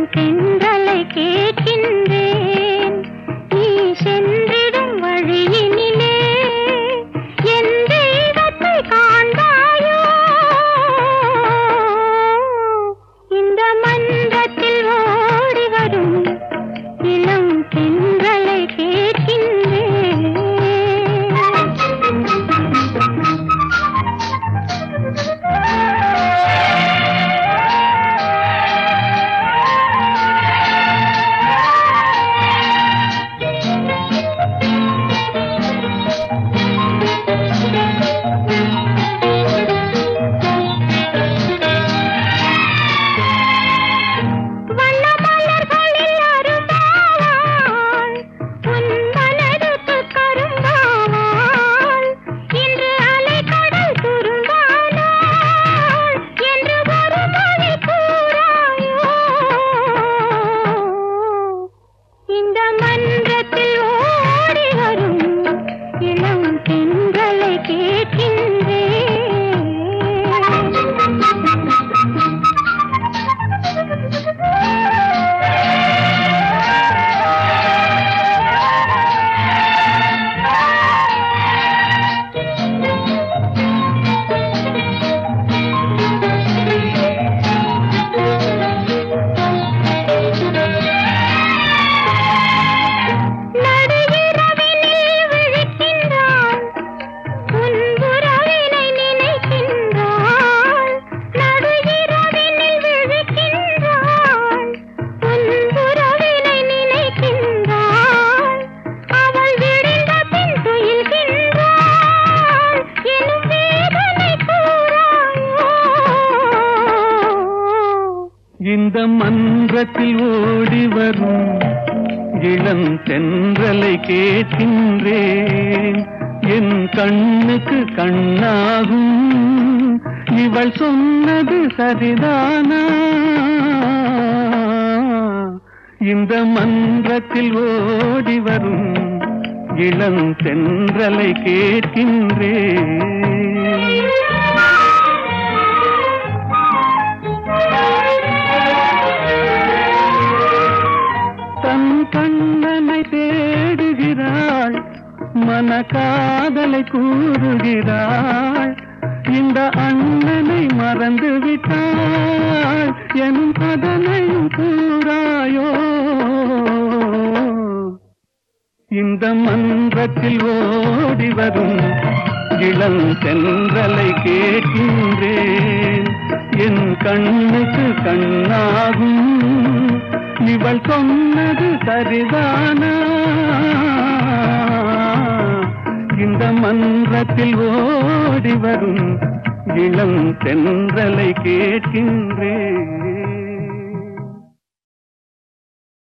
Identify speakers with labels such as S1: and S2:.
S1: தென்றலை கேட்கின்றேன் நீ சென்றிடும் வழியினிலே என் தெய்வத்தை காண்பாயோ இந்த மன்றத்தில் ஓடி வரும் இளம் தென்றலை கேட்கின்றேன் வண்ணமலர்களில் அரும்பாவாள், உன் மனதுக்கு கரும்பாவாள். இன்று அலைக்கடல் துரும்பானாள் என்று ஒரு மொழி கூறாயோ? இந்த மன்றத்தில் ஓடி வரும் இளம் பெண்களை நடுஇரவினில் விழிக்கின்றாள் உன் உறவினை நினைக்கின்றாள் நடுஇரவினில் விழிக்கின்றாள் உன் உறவினை நினைக்கின்றாள் அவள் விடிந்த பின் துயில்கின்றாள் எனும் வேதனை கூறாயோ
S2: இந்த மன்றத்தில் ஓடி வரும் இளம் தென்றலை கேட்கின்றேன் என் கண்ணுக்கு கண்ணாகும் இவள் சொன்னது சரிதானா இந்த மன்றத்தில் ஓடி வரும் இளம் தென்றலை கேட்கின்றேன் தன் கண்ணனை தேடுகிறாள் மன காதலை கூறுகிறாள் இந்த அண்ணனை மறந்து விட்டாள் என் அதனையும் கூறாயோ இந்த மன்றத்தில் ஓடி வரும் இளம் தென்றலை கேட்கின்றேன் என் கண்ணுக்கு கண்ணாகும் இவள் சொன்னது சரிதானா இந்த மன்றத்தில் ஓடி வரும் இளம் தென்றலை கேட்கின்றேன்